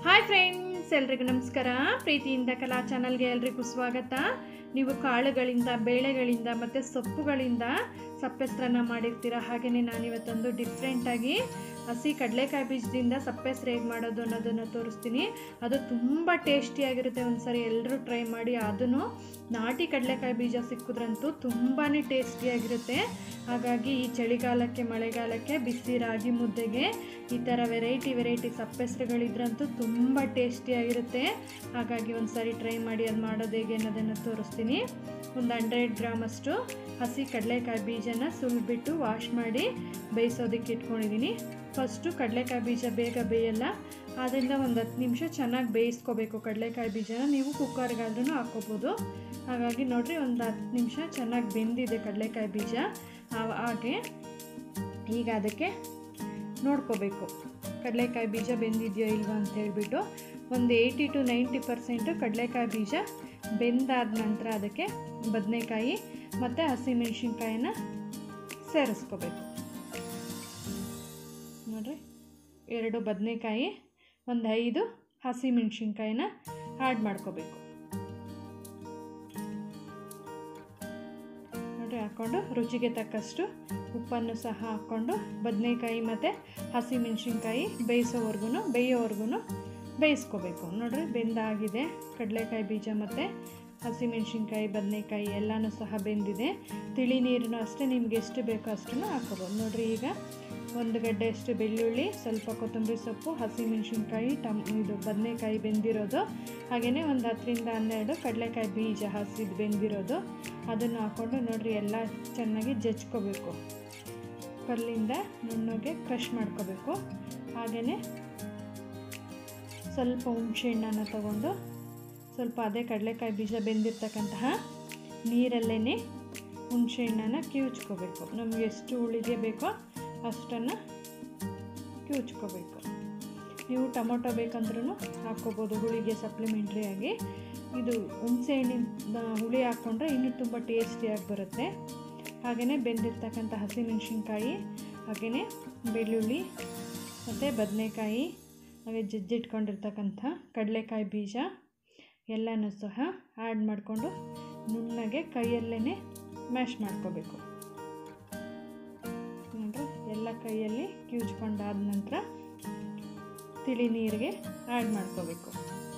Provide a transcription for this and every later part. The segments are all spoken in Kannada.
ಹಾಯ್ ಫ್ರೆಂಡ್ಸ್ ಎಲ್ರಿಗೂ ನಮಸ್ಕಾರ ಪ್ರೀತಿಯಿಂದ ಕಲಾ ಚಾನಲ್ಗೆ ಎಲ್ರಿಗೂ ಸ್ವಾಗತ ನೀವು ಕಾಳುಗಳಿಂದ ಬೇಳೆಗಳಿಂದ ಮತ್ತು ಸೊಪ್ಪುಗಳಿಂದ ಸಪ್ಪೆಸ್ರನ್ನ ಮಾಡಿರ್ತೀರ ಹಾಗೆಯೇ ನಾನಿವತ್ತೊಂದು ಡಿಫ್ರೆಂಟಾಗಿ ಹಸಿ ಕಡಲೆಕಾಯಿ ಬೀಜದಿಂದ ಸಪ್ಪೆಸ್ರು ಹೇಗೆ ಮಾಡೋದು ಅನ್ನೋದನ್ನು ತೋರಿಸ್ತೀನಿ ಅದು ತುಂಬ ಟೇಸ್ಟಿಯಾಗಿರುತ್ತೆ ಒಂದ್ಸರಿ ಎಲ್ಲರೂ ಟ್ರೈ ಮಾಡಿ ಅದನ್ನು ನಾಟಿ ಕಡಲೆಕಾಯಿ ಬೀಜ ಸಿಕ್ಕಿದ್ರಂತೂ ತುಂಬಾ ಟೇಸ್ಟಿಯಾಗಿರುತ್ತೆ ಹಾಗಾಗಿ ಈ ಚಳಿಗಾಲಕ್ಕೆ ಮಳೆಗಾಲಕ್ಕೆ ಬಿಸಿ ರಾಗಿ ಮುದ್ದೆಗೆ ಈ ಥರ ವೆರೈಟಿ ವೆರೈಟಿ ಸಪ್ಪೆಸ್ರುಗಳಿದ್ರಂತೂ ತುಂಬ ಟೇಸ್ಟಿಯಾಗಿರುತ್ತೆ ಹಾಗಾಗಿ ಒಂದು ಸಾರಿ ಟ್ರೈ ಮಾಡಿ ಅದು ಮಾಡೋದು ಹೇಗೆ ಅನ್ನೋದನ್ನು ತೋರಿಸ್ತೀನಿ ಒಂದು ಹಂಡ್ರೆಡ್ ಗ್ರಾಮಷ್ಟು ಹಸಿ ಕಡಲೆಕಾಯಿ ಬೀಜನ ಸುಲ್ಬಿಟ್ಟು ವಾಶ್ ಮಾಡಿ ಬೇಯಿಸೋದಕ್ಕೆ ಇಟ್ಕೊಂಡಿದ್ದೀನಿ ಫಸ್ಟು ಕಡಲೆಕಾಯಿ ಬೀಜ ಬೇಗ ಬೇಯಲ್ಲ ಆದ್ದರಿಂದ ಒಂದು ಹತ್ತು ನಿಮಿಷ ಚೆನ್ನಾಗಿ ಬೇಯಿಸ್ಕೋಬೇಕು ಕಡಲೆಕಾಯಿ ಬೀಜನ ನೀವು ಕುಕ್ಕರ್ಗಾದ್ರೂ ಹಾಕ್ಕೋಬೋದು ಹಾಗಾಗಿ ನೋಡಿರಿ ಒಂದು ಹತ್ತು ನಿಮಿಷ ಚೆನ್ನಾಗಿ ಬೆಂದಿದೆ ಕಡಲೆಕಾಯಿ ಬೀಜ ಆ- ಹಾಗೆ ಈಗ ಅದಕ್ಕೆ ನೋಡ್ಕೋಬೇಕು ಕಡಲೆಕಾಯಿ ಬೀಜ ಬೆಂದಿದೆಯೋ ಇಲ್ವಾ ಅಂತ ಹೇಳ್ಬಿಟ್ಟು ಒಂದು ಏಯ್ಟಿ ಟು ನೈಂಟಿ ಪರ್ಸೆಂಟು ಕಡಲೆಕಾಯಿ ಬೀಜ ಬೆಂದಾದ ನಂತರ ಅದಕ್ಕೆ ಬದನೆಕಾಯಿ ಮತ್ತು ಹಸಿಮೆಣ್ಸಿನ್ಕಾಯಿನ ಸೇರಿಸ್ಕೋಬೇಕು ನೋಡಿರಿ ಎರಡು ಬದನೆಕಾಯಿ ಒಂದು ಐದು ಹಸಿಮೆಣ್ಸಿನ್ಕಾಯಿನ ಆ್ಯಡ್ ಮಾಡ್ಕೋಬೇಕು ನೋಡಿರಿ ಹಾಕ್ಕೊಂಡು ರುಚಿಗೆ ತಕ್ಕಷ್ಟು ಉಪ್ಪನ್ನು ಸಹ ಹಾಕ್ಕೊಂಡು ಬದನೆಕಾಯಿ ಮತ್ತು ಹಸಿಮೆಣ್ಸಿನ್ಕಾಯಿ ಬೇಯಿಸೋವರೆಗೂ ಬೇಯೋವರೆಗೂ ಬೇಯಿಸ್ಕೋಬೇಕು ನೋಡಿರಿ ಬೆಂದಾಗಿದೆ ಕಡಲೆಕಾಯಿ ಬೀಜ ಮತ್ತು ಹಸಿಮೆಣ್ಸಿನ್ಕಾಯಿ ಬದನೆಕಾಯಿ ಎಲ್ಲನೂ ಸಹ ಬೆಂದಿದೆ ತಿಳಿ ನೀರನ್ನು ಅಷ್ಟೇ ನಿಮ್ಗೆ ಎಷ್ಟು ಬೇಕೋ ಅಷ್ಟನ್ನು ಹಾಕ್ಕೋಬೋದು ನೋಡಿರಿ ಈಗ ಒಂದು ಗಡ್ಡೆಯಷ್ಟು ಬೆಳ್ಳುಳ್ಳಿ ಸ್ವಲ್ಪ ಕೊತ್ತಂಬರಿ ಸೊಪ್ಪು ಹಸಿಮೆಣ್ಸಿನ್ಕಾಯಿ ಟಮ್ ಇದು ಬದನೆಕಾಯಿ ಬೆಂದಿರೋದು ಹಾಗೆಯೇ ಒಂದು ಹತ್ತರಿಂದ ಹನ್ನೆರಡು ಕಡಲೆಕಾಯಿ ಬೀಜ ಹಸಿದು ಬೆಂದಿರೋದು ಅದನ್ನು ಹಾಕ್ಕೊಂಡು ನೋಡಿರಿ ಎಲ್ಲ ಚೆನ್ನಾಗಿ ಜಜ್ಕೋಬೇಕು ಕಲ್ಲಿಂದ ನುಣ್ಣಗೆ ಕ್ರಷ್ ಮಾಡ್ಕೋಬೇಕು ಹಾಗೆಯೇ ಸ್ವಲ್ಪ ಹುಣಸೆಹಣ್ಣನ್ನು ತಗೊಂಡು ಸ್ವಲ್ಪ ಅದೇ ಕಡಲೆಕಾಯಿ ಬೀಜ ಬೆಂದಿರ್ತಕ್ಕಂತಹ ನೀರಲ್ಲೇ ಹುಣಸೆಹಣ್ಣನ್ನು ಕಿವುಚ್ಕೋಬೇಕು ನಮಗೆ ಎಷ್ಟು ಹುಳಿಗೆ ಬೇಕೋ ಅಷ್ಟನ್ನು ಕಿವುಚ್ಕೋಬೇಕು ನೀವು ಟೊಮೊಟೊ ಬೇಕಂದ್ರೂ ಹಾಕ್ಕೋಬೋದು ಹುಳಿಗೆ ಸಪ್ಲಿಮೆಂಟ್ರಿಯಾಗಿ ಇದು ಹುಣಸೆಹಣ್ಣಿನ ಹುಳಿ ಹಾಕ್ಕೊಂಡ್ರೆ ಇನ್ನೂ ತುಂಬ ಟೇಸ್ಟಿಯಾಗಿ ಬರುತ್ತೆ ಹಾಗೆಯೇ ಬೆಂದಿರ್ತಕ್ಕಂಥ ಹಸಿಮೆಣ್ಸಿನ್ಕಾಯಿ ಹಾಗೆಯೇ ಬೆಳ್ಳುಳ್ಳಿ ಮತ್ತು ಬದನೆಕಾಯಿ ಹಾಗೆ ಜಜ್ಜಿಟ್ಕೊಂಡಿರ್ತಕ್ಕಂಥ ಕಡಲೆಕಾಯಿ ಬೀಜ ಎಲ್ಲನೂ ಸಹ ಆ್ಯಡ್ ಮಾಡಿಕೊಂಡು ನುಣ್ಣಗೆ ಕೈಯಲ್ಲೇ ಮ್ಯಾಶ್ ಮಾಡ್ಕೋಬೇಕು ನೋಡ್ರಿ ಎಲ್ಲ ಕೈಯಲ್ಲಿ ಕಿವುಚ್ಕೊಂಡಾದ ನಂತರ ತಿಳಿ ನೀರಿಗೆ ಆ್ಯಡ್ ಮಾಡ್ಕೋಬೇಕು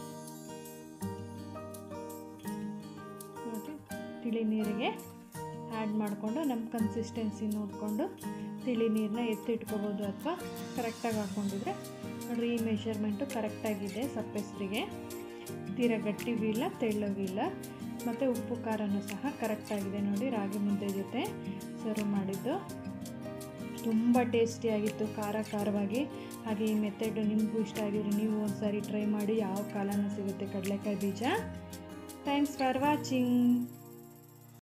ನೋಡಿರಿ ತಿಳಿ ನೀರಿಗೆ ಆ್ಯಡ್ ಮಾಡಿಕೊಂಡು ನಮ್ಮ ಕನ್ಸಿಸ್ಟೆನ್ಸಿ ನೋಡಿಕೊಂಡು ತಿಳಿ ನೀರನ್ನ ಎತ್ತಿಟ್ಕೋಬೋದು ಅಥವಾ ಕರೆಕ್ಟಾಗಿ ಹಾಕ್ಕೊಂಡಿದ್ರೆ ನೋಡಿರಿ ಈ ಮೆಷರ್ಮೆಂಟು ಕರೆಕ್ಟಾಗಿದೆ ಸಪ್ಪೆಸ್ರಿಗೆ ತೀರ ಗಟ್ಟಿಗೂ ಇಲ್ಲ ತೆಳ್ಳಗೂ ಇಲ್ಲ ಮತ್ತು ಉಪ್ಪು ಖಾರನೂ ಸಹ ಕರೆಕ್ಟಾಗಿದೆ ನೋಡಿ ರಾಗಿ ಮುದ್ದೆ ಜೊತೆ ಸರ್ವ್ ಮಾಡಿದ್ದು ತುಂಬ ಟೇಸ್ಟಿಯಾಗಿತ್ತು ಖಾರ ಖಾರವಾಗಿ ಹಾಗೆ ಈ ಮೆಥಡು ನಿಮಗೂ ಇಷ್ಟ ಆಗಿದ್ರೆ ನೀವು ಒಂದು ಸಾರಿ ಟ್ರೈ ಮಾಡಿ ಯಾವ ಕಾಲನ ಸಿಗುತ್ತೆ ಕಡಲೆಕಾಯಿ ಬೀಜ ಥ್ಯಾಂಕ್ಸ್ ಫಾರ್ ವಾಚಿಂಗ್